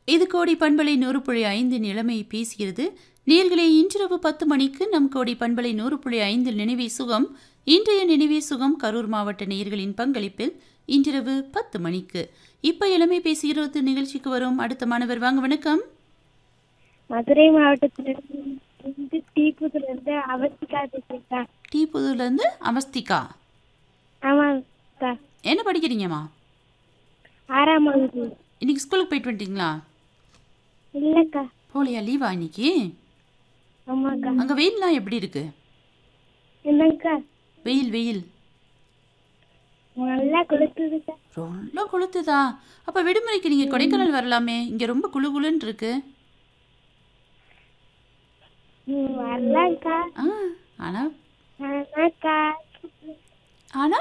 இது கோடி பண்பலை நூறு புள்ளி ஐந்து நிலைமை பேசுகிறது நேர்களே இன்றிரவு பத்து மணிக்கு நம் கோடி பண்பலை நூறு புள்ளி ஐந்தில் நினைவே சுகம் இன்றைய நினைவே சுகம் கரூர் மாவட்ட நேயர்களின் பங்களிப்பில் இன்றிரவு பத்து மணிக்கு இப்ப இளமை பேசுகிறது நிகழ்ச்சிக்கு வரும் அடுத்த மாணவர் வாங்க வணக்கம் மதுரை மாவட்டத்திலிருந்து தீப்புதுலேருந்து அவஸ்திகா பேசுறேன் டீ புதூர்லேருந்து அவஸ்திகா ஆமாக்கா என்ன படிக்கிறீங்கம்மா ஆறாம் வகுப்பு இன்னைக்கு ஸ்கூலுக்கு போயிட்டு வந்துட்டீங்களா இல்லைக்கா போலியா லீவா இன்னைக்கு ஆமாக்கா அங்கே வெயில்லாம் எப்படி இருக்கு என்னக்கா வெயில் வெயில் நல்லா கொளுத்துதுக்கா ரொம்ப கொளுத்துதா அப்ப விடுமுறைக்கு நீங்க கொடைக்கானல் வரலாமே இங்க ரொம்ப குளு குளுன்னு இருக்கு ம் வரலாம்க்கா ஆ ஆனா ஆனாக்கா ஆனா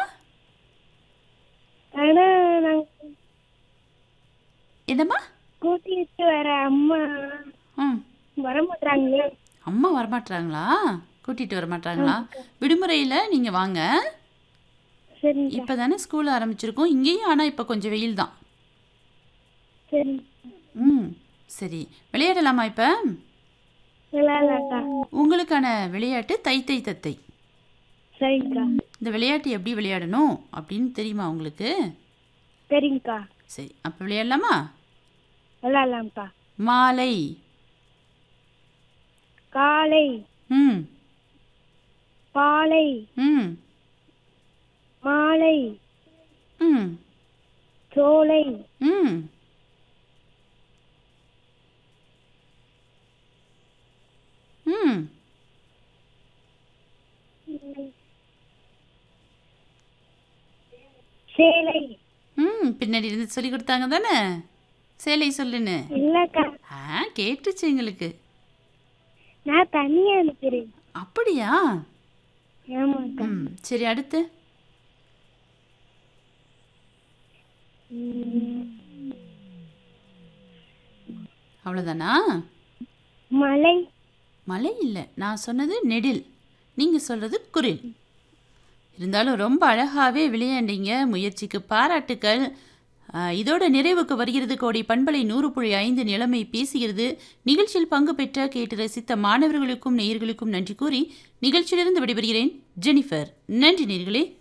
ஆனா நாங்கள் என்னம்மா கூட்டிட்டு வர அம்மா ம் வர மாட்டாங்களே அம்மா வரமாட்டாங்களா கூட்டிட்டு வர மாட்டாங்களா விடுமுறையில நீங்க வாங்க சரிங்க இப்பதானே ஸ்கூல் ஆரம்பிச்சிருக்கோம் இங்கேயும் ஆனா இப்ப கொஞ்சம் வெயில் தான் சரி ம் சரி விளையாடலாமா இப்ப விளையாடலாக்கா உங்களுக்கான விளையாட்டு தை தை தத்தை சரிங்கக்கா இந்த விளையாட்டு எப்படி விளையாடணும் அப்படின்னு தெரியுமா உங்களுக்கு சரிங்கக்கா சரி அப்போ விளையாடலாமா விளையாடலாம்க்கா மாலை காலை ம் பாலை ம் மாலை ம் சோலை ம் ம் சேலை ம் பின்னாடி இருந்து சொல்லி கொடுத்தாங்க தானே சேலை சொல்லுன்னு இல்லக்கா ஆ கேட்டுச்சு எங்களுக்கு நான் தனியா அனுப்புறேன் அப்படியா ஆமாக்கா ம் சரி அடுத்து ம், அவ்வளோதானா மலை மலை இல்லை நான் சொன்னது நெடில் நீங்கள் சொல்கிறது குரில் இருந்தாலும் ரொம்ப அழகாகவே விளையாண்டீங்க முயற்சிக்கு பாராட்டுக்கள் ஆ, இதோட நிறைவுக்கு வருகிறது கோடி பண்பலை நூறு புள்ளி ஐந்து நிலைமை பேசுகிறது நிகழ்ச்சியில் பங்கு பெற்ற கேட்டு ரசித்த மாணவர்களுக்கும் நேயர்களுக்கும் நன்றி கூறி நிகழ்ச்சியிலிருந்து விடைபெறுகிறேன் ஜெனிஃபர் நன்றி நேர்களே